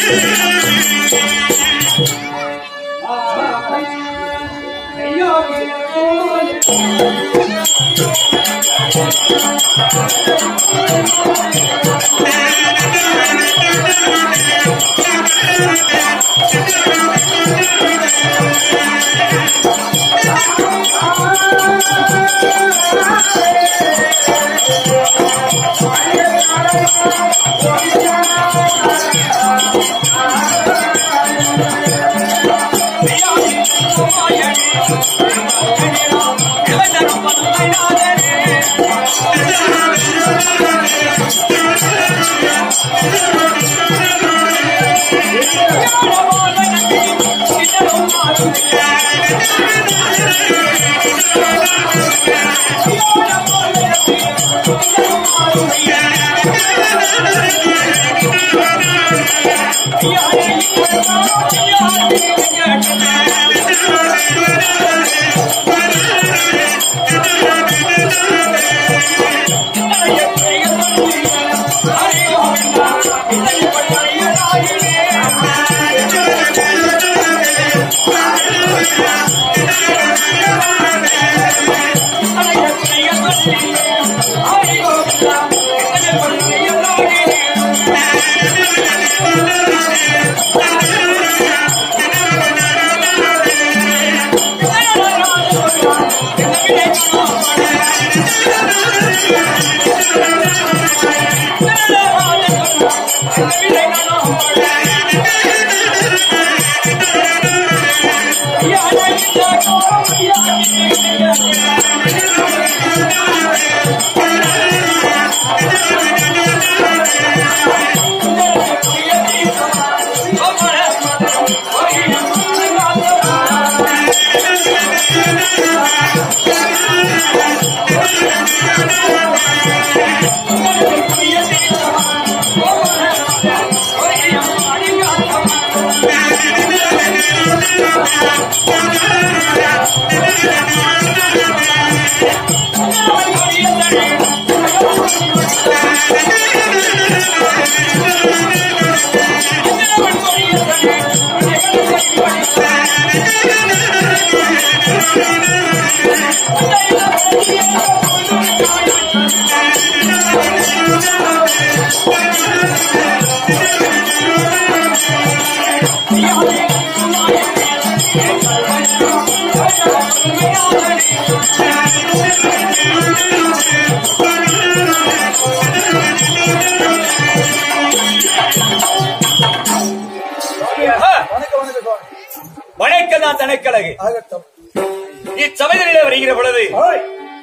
வணக்கம் வணக்கம் சுவாமி வணக்கம் தான் தனக்கழகு ஆகட்டும் இச்சபையிலே வருகிற பொழுது ஓய்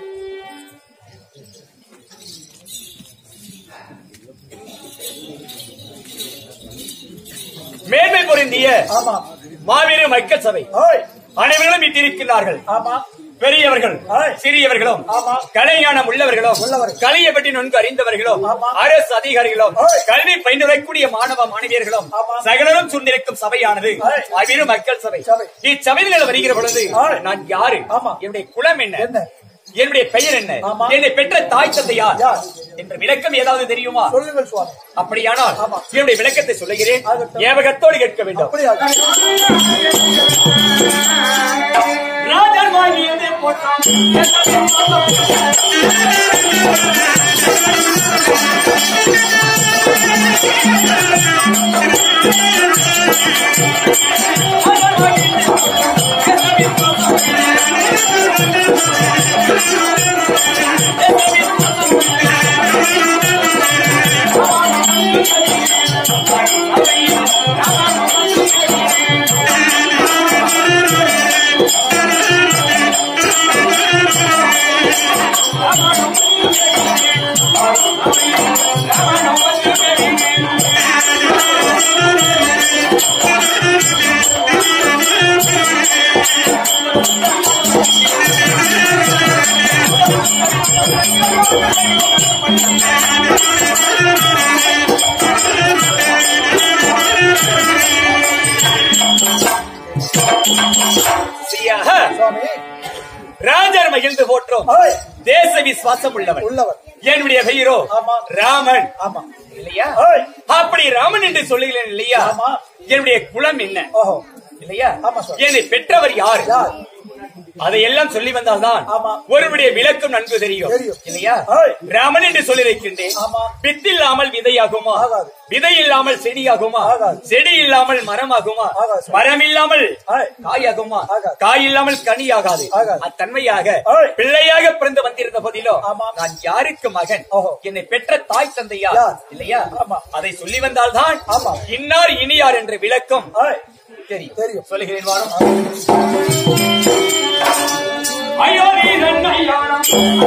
மேன்மை பொருந்திய ஆமா மாபெரும் மக்கள் சபை ஓய் அனைவர்களும் இட்டிருக்கிறார்கள் ஆமா பெரியவர்கள் ஆய். சிறியவர்களும் ஆமா. கலைஞானம் உள்ளவர்களும் உள்ளவர்கள். கலையை பற்றி நன்கு அறிந்தவர்களும் ஆமா. அரசு அதிகாரிகளும் ஆய். கல்வி பயின்றுரைக்கூடிய மாணவ மாணவியர்களும் ஆமா. சகலரும் சூழ்ந்திருக்கும் சபையானது ஆய். அவிரு மக்கள் சபை சபை. இச்சபையில் வருகிற பொழுது ஆய். நான் யாரு ஆமா. என்னுடைய குலம் என்ன என்ன? என்னுடைய பெயர் என்ன ஆமா. என்னை பெற்ற தாய் தந்தை யார் யார்? என்ற விளக்கம் ஏதாவது தெரியுமா சொல்லுங்கள் சுவாமி அப்படியானால் ஆமா. என்னுடைய விளக்கத்தை சொல்லுகிறேன் ஆகட்டும். ஏவகத்தோடு கேட்க வேண்டும் அப்படியா ராஜன் வாங்கியது போட்டான் சியாக சுவாமி ராஜர் மகிழ்ந்து போற்றோம் ஓய் தேச விசுவாசம் உள்ளவன் உள்ளவர் என்னுடைய பெயரோ ஆமா. ராமன் ஆமா இல்லையா ஏய். அப்படி ராமன் என்று சொல்லுகிறேன் இல்லையா ஆமா. என்னுடைய குலம் என்ன ஓஹோ இல்லையா ஆமா சார். என்னை பெற்றவர் யார் யார் அதையெல்லாம் சொல்லி வந்தால்தான் ஆமா. ஒருவருடைய விளக்கம் நன்கு தெரியும் தெரியும். இல்லையா ஏய். ராமன் என்று சொல்லியிருக்கின்றேன் ஆமா. வித்தில்லாமல் விதையாகுமா ஆகாது. விதை இல்லாமல் செடியாகுமா ஆகாது. செடி இல்லாமல் மரமாகுமா ஆகாது சார். மரம் இல்லாமல் ஏய். காயாகுமா ஆகாது. காய் இல்லாமல் கனியாகாது ஆகாது. அத்தன்மையாக ஏய். பிள்ளையாக பிறந்து வந்திருந்த போதிலும் ஆமா. நான் யாருக்கு மகன் ஓஹோ. என்னை பெற்ற தாய் தந்தையா யார்? இல்லையா ஆமா. அதை சொல்லி வந்தால்தான் ஆமா. இன்னார் இனியார் என்ற விளக்கம் ஏய். தெரியும் தெரியும். சொல்லுகிறேன் வாரம் ஐயோ நீ நன்மையானா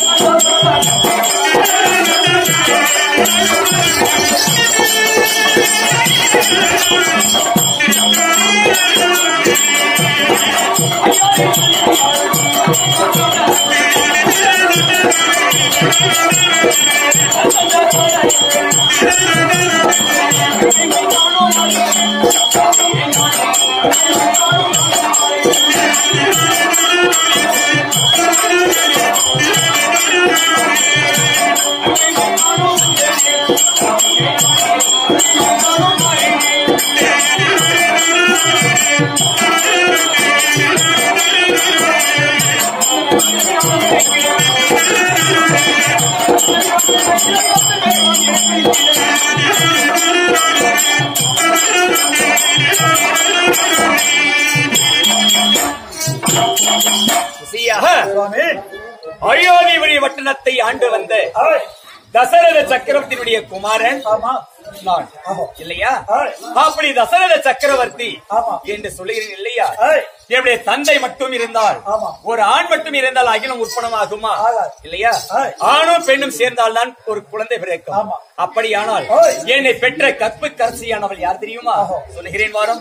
ருசியாக சுவாமி அயோத்திபுரி வட்டணத்தை ஆண்டு வந்த ஏய். தசரத சக்கரவர்த்தியினுடைய குமாரன் ஆமா நான் ஆமா. இல்லையா ஏய். அப்படி தசரத சக்கரவர்த்தி ஆமா. என்று சொல்லுகிறேன் இல்லையா ஏய். என்னுடைய தந்தை மட்டும் இருந்தால் ஆமா. ஒரு ஆண் மட்டும் இருந்தால் அகிலம் உற்பணமாகுமா ஆகாது. இல்லையா ஏய். ஆணும் பெண்ணும் சேர்ந்தால் தான் ஒரு குழந்தை பிறக்கும் ஆமா. அப்படியானால் ஏய். என்னை பெற்ற கற்பு கரசியானவள் யார் தெரியுமா ஆஹா. சொல்லுகிறேன் வாரம்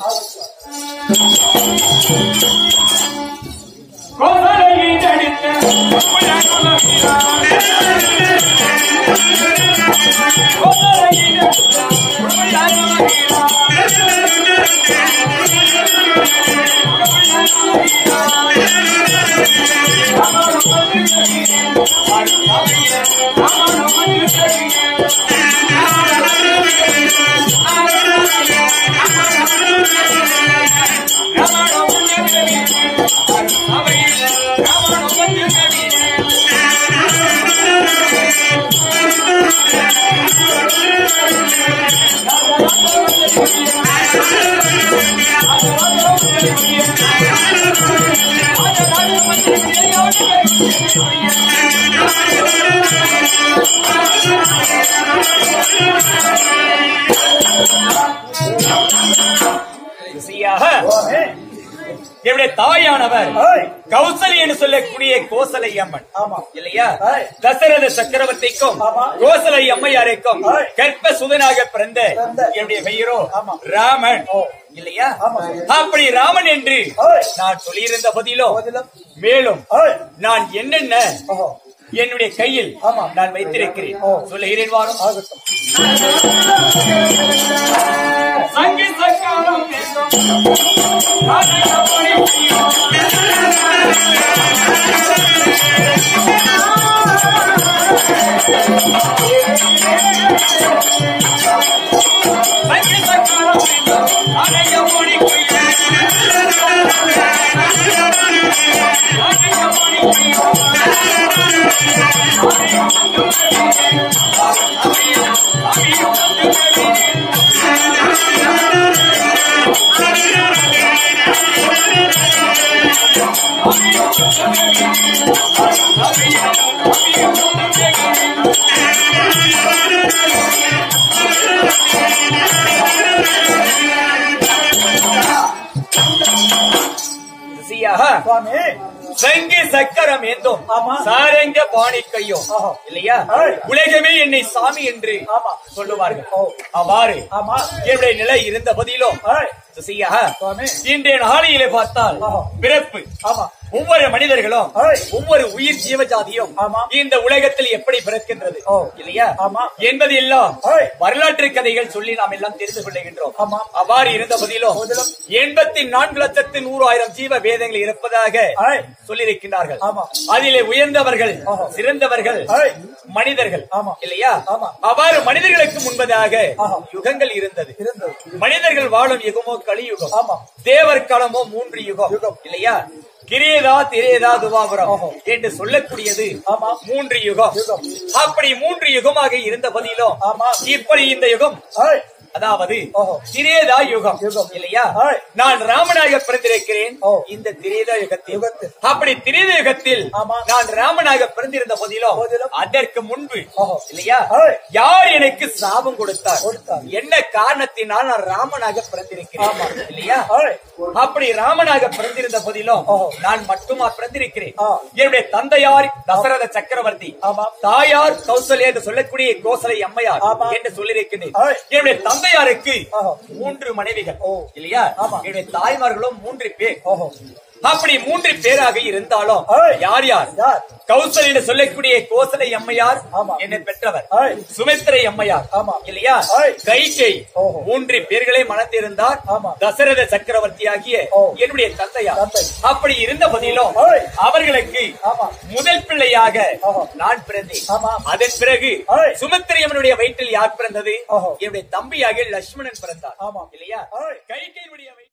ருசியாக சுவாமி என்னுடைய தாயானவர் ஏய். கௌசலி என்று சொல்லக்கூடிய கோசலை அம்மன் ஆமா இல்லையா ஏய். தசரத சக்கரவர்த்திக்கும் ஆமா. கோசலை அம்மையாருக்கும் ஏய். கற்ப சுதனாக பிறந்த பிறந்த. என்னுடைய பெயரோ ஆமா. ராமன் ஓ. இல்லையா ஆமா. அப்படி ராமன் என்று ஏய். நான் சொல்லியிருந்த பதிலும் போதிலும் மேலும் ஏய். நான் என்னென்ன ஓஹோ என்னுடைய கையில் ஆமா. நான் வைத்திருக்கிறேன் ஓ. சொல்லுகிறேன் வாரம் ஆகட்டும் சங்கி சக்காரம் பேசும் ராஜகபடி சங்கி சக்காரம் பேசும் ராஜகபடி ருசியாக சுவாமி சங்கி சக்கரம் ஏந்தும் ஆமா. சாரங்க பாணி கையும் ஆஹா. இல்லையா ஏய். உலகமே என்னை சாமி என்று ஆமா. சொல்லுவார்கள் ஓ. அவ்வாறு ஆமா என்னுடைய நிலை இருந்த பதிலும் ஏய். சுசியா சுவாமி இன்றைய நாளையிலே பார்த்தால் ஆஹா. பிறப்பு ஆமா ஒவ்வொரு மனிதர்களும் ஆய். ஒவ்வொரு உயிர் ஜீவஜாதியும் ஆமா. இந்த உலகத்தில் எப்படி பிறக்கின்றது ஓ. இல்லையா ஆமா. என்பது எல்லாம் ஆய். வரலாற்று கதைகள் சொல்லி நாம் எல்லாம் தெரிந்து கொள்ளுகின்றோம் ஆமா. அவ்வாறு இருந்த போதிலும் போதிலும் எண்பத்தி நான்கு லட்சத்து நூறாயிரம் ஜீவ வேதங்கள் இருப்பதாக ஆய். சொல்லியிருக்கிறார்கள் ஆமா. அதிலே உயர்ந்தவர்கள் ஆஹா. சிறந்தவர்கள் ஆய். மனிதர்கள் ஆமா. இல்லையா ஆமா. அவ்வாறு மனிதர்களுக்கு முன்பதாக ஆஹா. யுகங்கள் இருந்தது இருந்தது மனிதர்கள் வாழும் யுகமோ கலியுகம் ஆமா. தேவர் காலமோ மூன்று யுகம் யுகம். இல்லையா கிரேதா திரேதா துவாபுரம் ஆஹா. என்று சொல்லக்கூடியது ஆமா. மூன்று யுகம் யுகம். அப்படி மூன்று யுகமாக இருந்த போதிலும் ஆமா. இப்படி இந்த யுகம் ஆய். அதாவது ஓஹோ. திரேதா யுகம் யுகம். இல்லையா ஆய். நான் ராமனாக பிறந்திருக்கிறேன் ஓ. இந்த திரேதா யுகத்தில் யுகத்தில். அப்படி திரேதா யுகத்தில் ஆமா. நான் ராமனாக பிறந்திருந்த போதிலும் போதிலும். அதற்கு முன்பு ஓஹோ. இல்லையா ஆய். யார் எனக்கு சாபம் கொடுத்தார் கொடுத்தார். என்ன காரணத்தினால் நான் ராமனாக பிறந்திருக்கிறேன் ஆமா. இல்லையா ஆய். அப்படி ராமனாக பிறந்திருந்த போதிலும் ஓஹோ. நான் மட்டுமா பிறந்திருக்கிறேன் ஆ. என்னுடைய தந்தையார் தசரத சக்கரவர்த்தி ஆமா. தாயார் கௌசல்யா என்று சொல்லக்கூடிய கோசலை அம்மையார் ஆமா. என்று சொல்லியிருக்கிறேன் ஆய். என்னுடைய தந்தையாருக்கு ஆஹா. மூன்று மனைவிகள் ஓ. இல்லையா ஆமா. என்னுடைய தாய்மார்களும் மூன்று பேர் ஓஹோ அப்படி மூன்று பேராக இருந்தாலும் ஆய். யார் யார் யார் கௌசல் என்று சொல்லக்கூடிய கோசலை அம்மையார் ஆமா. என்னை பெற்றவர் ஆய். சுமித்திரை அம்மையார் ஆமா. இல்லையா ஆய். கைகை ஓஹோ. மூன்று பேர்களை மணந்திருந்தார் ஆமா. தசரத சக்கரவர்த்தி ஆகிய ஓ. என்னுடைய தந்தையார் தந்தை. அப்படி இருந்த போதிலும் ஆய். அவர்களுக்கு ஆமா. முதல் பிள்ளையாக ஓஹோ. நான் பிறந்தேன் ஆமா. அதன் பிறகு ஆய். சுமித்திரையம்மனுடைய வயிற்றில் யார் பிறந்தது ஓஹோ. என்னுடைய தம்பியாக லட்சுமணன் பிறந்தார் ஆமா. இல்லையா ஆய். கைகையினுடைய வயிற்றில்